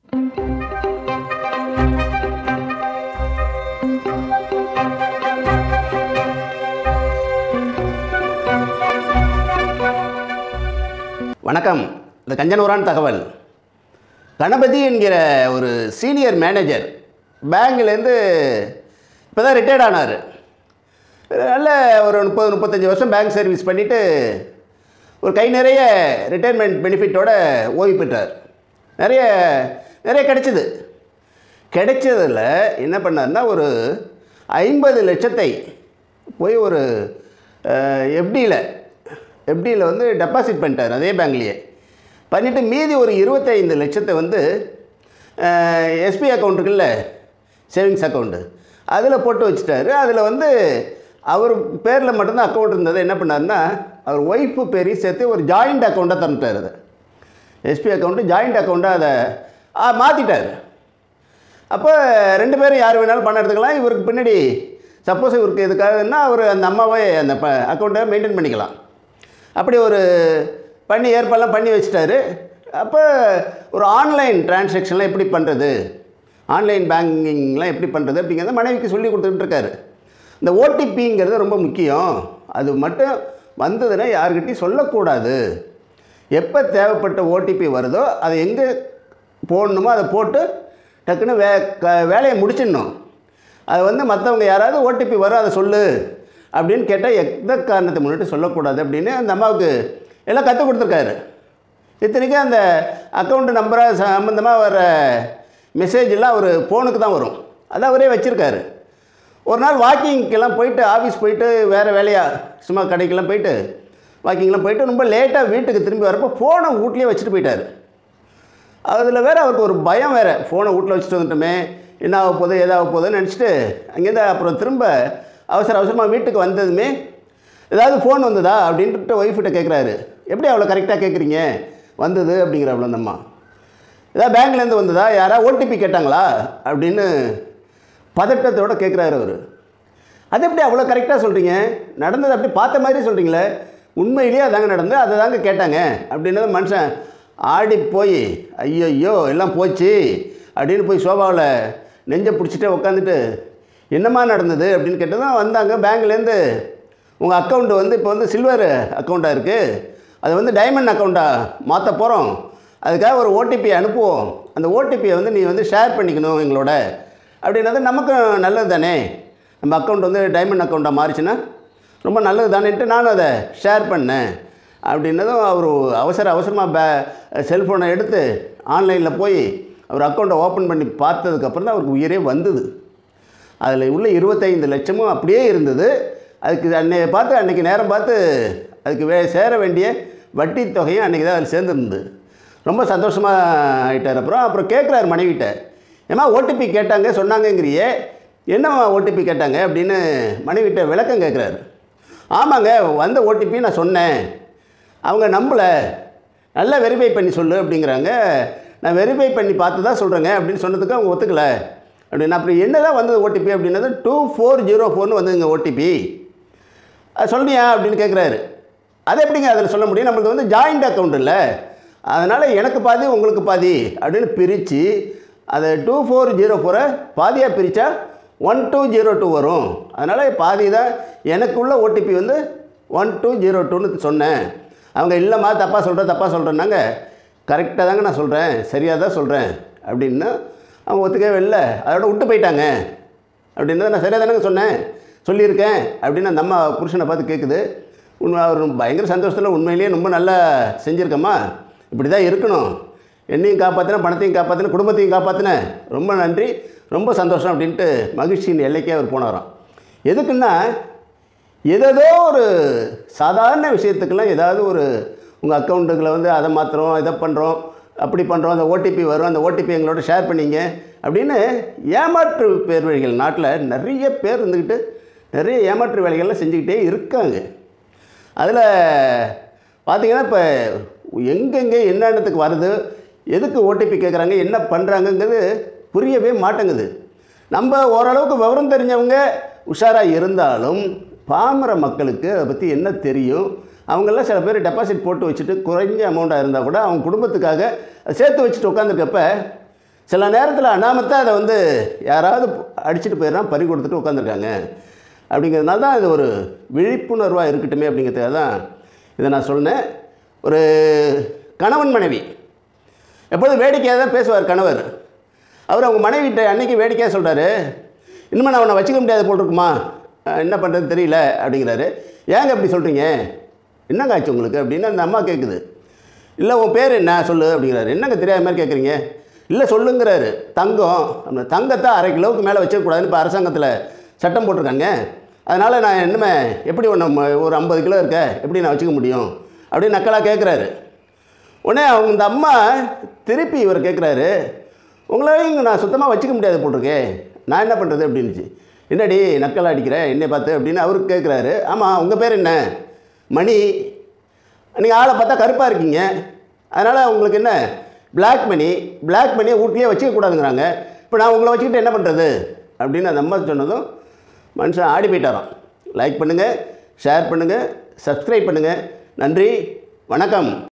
வணக்கம் இந்த கஞ்சனூரான் தகவல் கணபதி என்கிற ஒரு சீனியர் மேனேஜர் பேங்க்லேருந்து இப்போ தான் ரிட்டையர்ட் ஆனார் நல்ல ஒரு முப்பது முப்பத்தஞ்சு வருஷம் பேங்க் சர்வீஸ் பண்ணிவிட்டு ஒரு கை நிறைய ரிட்டையர்மெண்ட் பெனிஃபிட்டோட ஓய்வு பெற்றார் நிறைய நிறைய கிடைச்சிது கிடைச்சதில் என்ன பண்ணார்னா ஒரு ஐம்பது லட்சத்தை போய் ஒரு எஃப்டியில் எஃப்டியில் வந்து டெபாசிட் பண்ணிட்டார் அதே பேங்க்லேயே பண்ணிவிட்டு மீதி ஒரு இருபத்தைந்து லட்சத்தை வந்து எஸ்பி அக்கௌண்ட் இருக்குல்ல சேவிங்ஸ் அக்கௌண்ட்டு அதில் போட்டு வச்சுட்டாரு அதில் வந்து அவர் பேரில் மட்டும்தான் அக்கௌண்ட் இருந்தது என்ன பண்ணாருன்னா அவர் ஒய்ஃபு பேரையும் சேர்த்து ஒரு ஜாயிண்ட் அக்கௌண்ட்டாக தந்துட்டார் அதை எஸ்பி அக்கௌண்ட்டு ஜாயிண்ட் அக்கௌண்ட்டாக அதை மாற்றிட்டார் அப்போ ரெண்டு பேரும் யார் வேணாலும் பணம் எடுத்துக்கலாம் இவருக்கு பின்னாடி சப்போஸ் இவருக்கு எதுக்காகன்னா அவர் அந்த அம்மாவே அந்த ப அக்கௌண்ட்டை மெயின்டைன் பண்ணிக்கலாம் அப்படி ஒரு பண்ணி ஏற்பாடெல்லாம் பண்ணி வச்சுட்டாரு அப்போ ஒரு ஆன்லைன் டிரான்சாக்ஷன்லாம் எப்படி பண்ணுறது ஆன்லைன் பேங்கிங்லாம் எப்படி பண்ணுறது அப்படிங்கிறத மனைவிக்கு சொல்லி கொடுத்துட்டு இருக்காரு இந்த ஓடிபிங்கிறது ரொம்ப முக்கியம் அது மட்டும் வந்ததுன்னா யாருக்கிட்டையும் சொல்லக்கூடாது எப்போ தேவைப்பட்ட ஓடிபி வருதோ அதை எங்கே போடணுமோ அதை போட்டு டக்குன்னு வே க வேலையை முடிச்சிடணும் அது வந்து மற்றவங்க யாராவது ஓடிபி வரும் அதை சொல்லு அப்படின்னு கேட்டால் எந்த காரணத்தை முன்னிட்டு சொல்லக்கூடாது அப்படின்னு அந்த அம்மாவுக்கு எல்லாம் கற்றுக் கொடுத்துருக்காரு இத்தனைக்கும் அந்த அக்கௌண்ட் நம்பராக சம்மந்தமாக வர மெசேஜெல்லாம் அவர் ஃபோனுக்கு தான் வரும் அதை அவரே வச்சுருக்காரு ஒரு நாள் வாக்கிங்க்கெல்லாம் போயிட்டு ஆஃபீஸ் போயிட்டு வேறு வேலையாக சும்மா கடைக்கெல்லாம் போயிட்டு வாக்கிங்லாம் போயிட்டு ரொம்ப லேட்டாக வீட்டுக்கு திரும்பி வரப்போ ஃபோனை வீட்லேயே வச்சுட்டு போயிட்டார் அதில் வேறு அவருக்கு ஒரு பயம் வேறு ஃபோனை வீட்டில் வச்சுட்டு வந்துட்டோமே என்ன ஆக போகுது ஏதாக போகுதுன்னு நினச்சிட்டு அங்கேருந்து அப்புறம் திரும்ப அவசர அவசரமாக வீட்டுக்கு வந்ததுமே ஏதாவது ஃபோன் வந்ததா அப்படின்ட்டு ஒய்ஃப்கிட்ட கேட்குறாரு எப்படி அவ்வளோ கரெக்டாக கேட்குறீங்க வந்தது அப்படிங்கிற அவ்வளோ அம்மா ஏதாவது பேங்க்லேருந்து வந்ததா யாரா ஓடிபி கேட்டாங்களா அப்படின்னு பதட்டத்தோடு கேட்குறாரு அவர் அது எப்படி அவ்வளோ கரெக்டாக சொல்கிறீங்க நடந்தது அப்படி பார்த்த மாதிரி சொல்கிறீங்களே உண்மையிலேயே அதாங்க நடந்து அதை தாங்க கேட்டாங்க அப்படின்னது மனுஷன் ஆடி போய் ஐயோ எல்லாம் போச்சு அப்படின்னு போய் சோபாவில் நெஞ்சை பிடிச்சிட்டே உட்காந்துட்டு என்னம்மா நடந்தது அப்படின்னு கேட்டதும் வந்தாங்க பேங்க்லேருந்து உங்கள் அக்கௌண்ட் வந்து இப்போ வந்து சில்வர் அக்கௌண்ட்டாக இருக்குது அது வந்து டைமண்ட் அக்கௌண்ட்டாக மாற்ற போகிறோம் அதுக்காக ஒரு ஓடிபி அனுப்புவோம் அந்த ஓடிபியை வந்து நீ வந்து ஷேர் பண்ணிக்கணும் எங்களோட அப்படின்னது நமக்கும் நல்லது தானே நம்ம அக்கௌண்ட் வந்து டைமண்ட் அக்கௌண்ட்டாக மாறிச்சுன்னா ரொம்ப நல்லது தானேன்ட்டு நானும் அதை ஷேர் பண்ணேன் அப்படின்னதும் அவர் அவசர அவசரமாக பே செல்ஃபோனை எடுத்து ஆன்லைனில் போய் அவர் அக்கௌண்ட்டை ஓப்பன் பண்ணி பார்த்ததுக்கப்புறம் தான் அவருக்கு உயிரே வந்தது அதில் உள்ள இருபத்தைந்து லட்சமும் அப்படியே இருந்தது அதுக்கு அன்னைய பார்த்து அன்றைக்கி நேரம் பார்த்து அதுக்கு வே சேர வேண்டிய வட்டி தொகையும் அன்றைக்கி தான் அதில் சேர்ந்துருந்தது ரொம்ப சந்தோஷமாக ஆகிட்டார் அப்புறம் அப்புறம் கேட்குறாரு மனைவிட்ட ஏமா ஓடிபி கேட்டாங்க சொன்னாங்கங்கிறியே என்னம்மா ஓடிபி கேட்டாங்க அப்படின்னு மனைவிட்ட விளக்கம் கேட்குறாரு ஆமாங்க வந்த ஓடிபி நான் சொன்னேன் அவங்க நம்பலை நல்லா வெரிஃபை பண்ணி சொல்லு அப்படிங்கிறாங்க நான் வெரிஃபை பண்ணி பார்த்து தான் சொல்கிறேங்க அப்படின்னு சொன்னதுக்கு அவங்க ஒத்துக்கலை அப்படின்னு அப்புறம் என்ன தான் வந்தது ஓடிபி அப்படின்னது டூ ஃபோர் ஜீரோ ஃபோர்னு வந்ததுங்க ஓடிபி அது சொல்லியா அப்படின்னு கேட்குறாரு அது எப்படிங்க அதில் சொல்ல முடியும் நம்மளுக்கு வந்து ஜாயிண்ட் அக்கௌண்ட் இல்லை அதனால் எனக்கு பாதி உங்களுக்கு பாதி அப்படின்னு பிரித்து அதை டூ ஃபோர் ஜீரோ ஃபோரை பாதியாக பிரித்தா ஒன் டூ ஜீரோ டூ வரும் அதனால் பாதி தான் எனக்குள்ள ஓடிபி வந்து ஒன் டூ ஜீரோ டூன்னு சொன்னேன் அவங்க இல்லைம்மா தப்பாக சொல்கிறேன் தப்பாக சொல்கிறேன்னாங்க கரெக்டாக தாங்க நான் சொல்கிறேன் சரியாக தான் சொல்கிறேன் அப்படின்னு அவங்க ஒத்துக்கவே இல்லை அதோட விட்டு போயிட்டாங்க அப்படின்னு நான் சரியாக தானேங்க சொன்னேன் சொல்லியிருக்கேன் அப்படின்னு அந்த அம்மா புருஷனை பார்த்து கேட்குது உண்மை அவர் பயங்கர சந்தோஷத்தில் உண்மையிலேயே ரொம்ப நல்லா செஞ்சுருக்கம்மா இப்படி தான் இருக்கணும் என்னையும் காப்பாற்றின பணத்தையும் காப்பாற்றின குடும்பத்தையும் காப்பாற்றின ரொம்ப நன்றி ரொம்ப சந்தோஷம் அப்படின்ட்டு மகிழ்ச்சியின் எல்லைக்கே அவர் போனாராம் எதுக்குன்னா ஏதேதோ ஒரு சாதாரண விஷயத்துக்கெல்லாம் ஏதாவது ஒரு உங்கள் அக்கௌண்ட்டுகளை வந்து அதை மாற்றுறோம் இதை பண்ணுறோம் அப்படி பண்ணுறோம் அந்த ஓடிபி வரும் அந்த ஓடிபி எங்களோட ஷேர் பண்ணிங்க அப்படின்னு ஏமாற்று பேர் வழிகள் நாட்டில் நிறைய பேர் இருந்துக்கிட்டு நிறைய ஏமாற்று வேலைகள்லாம் செஞ்சுக்கிட்டே இருக்காங்க அதில் பார்த்தீங்கன்னா இப்போ எங்கெங்கே என்னென்னத்துக்கு வருது எதுக்கு ஓடிபி கேட்குறாங்க என்ன பண்ணுறாங்கங்கிறது புரியவே மாட்டேங்குது நம்ம ஓரளவுக்கு விவரம் தெரிஞ்சவங்க உஷாராக இருந்தாலும் பாமர மக்களுக்கு அதை பற்றி என்ன தெரியும் அவங்கெல்லாம் சில பேர் டெபாசிட் போட்டு வச்சுட்டு குறைஞ்ச அமௌண்ட்டாக இருந்தால் கூட அவங்க குடும்பத்துக்காக அதை சேர்த்து வச்சுட்டு உட்காந்துருக்கப்ப சில நேரத்தில் அனாமத்தா அதை வந்து யாராவது அடிச்சுட்டு போயிடுறான் பறி கொடுத்துட்டு உட்காந்துருக்காங்க அப்படிங்கிறதுனால தான் இது ஒரு விழிப்புணர்வாக இருக்கட்டுமே அப்படிங்கிறதுக்காக தான் இதை நான் சொன்னேன் ஒரு கணவன் மனைவி எப்போதும் வேடிக்கையாக தான் பேசுவார் கணவர் அவர் அவங்க மனைவிட்ட அன்னைக்கு வேடிக்கையாக சொல்கிறாரு இனிமேல் நான் அவனை வச்சுக்க முடியாது போல் இருக்குமா அஹ் என்ன பண்ணுறதுன்னு தெரியல அப்படிங்கிறாரு ஏங்க அப்படி சொல்கிறீங்க என்னங்க ஆச்சு உங்களுக்கு அப்படின்னு அந்த அம்மா கேட்குது இல்லை உன் பேர் என்ன சொல்லு அப்படிங்கிறாரு என்னங்க தெரியாத மாதிரி கேட்குறீங்க இல்லை சொல்லுங்கிறாரு தங்கம் அந்த தங்கத்தை அரை கிலோவுக்கு மேலே வச்சிடக்கூடாதுன்னு இப்போ அரசாங்கத்தில் சட்டம் போட்டிருக்காங்க அதனால் நான் என்னமே எப்படி ஒன்று ஒரு ஐம்பது கிலோ இருக்க எப்படி நான் வச்சுக்க முடியும் அப்படின்னு நக்கலாக கேட்குறாரு உடனே அவங்க இந்த அம்மா திருப்பி இவர் கேட்குறாரு உங்களாலையும் இங்கே நான் சுத்தமாக வச்சுக்க முடியாது போட்டிருக்கே நான் என்ன பண்ணுறது அப்படின்னுச்சு என்னடி நக்கல் அடிக்கிற என்னை பார்த்து அப்படின்னு அவருக்கு கேட்குறாரு ஆமாம் உங்கள் பேர் என்ன மணி நீங்கள் ஆளை பார்த்தா கருப்பாக இருக்கீங்க அதனால் உங்களுக்கு என்ன Black மணி Black மணியை வீட்லேயே வச்சுக்க கூடாதுங்கிறாங்க இப்போ நான் உங்களை வச்சுக்கிட்டு என்ன பண்ணுறது அப்படின்னு அந்த அம்மா சொன்னதும் மனுஷன் ஆடி போயிட்டாராம் லைக் பண்ணுங்கள் ஷேர் பண்ணுங்கள் சப்ஸ்கிரைப் பண்ணுங்கள் நன்றி வணக்கம்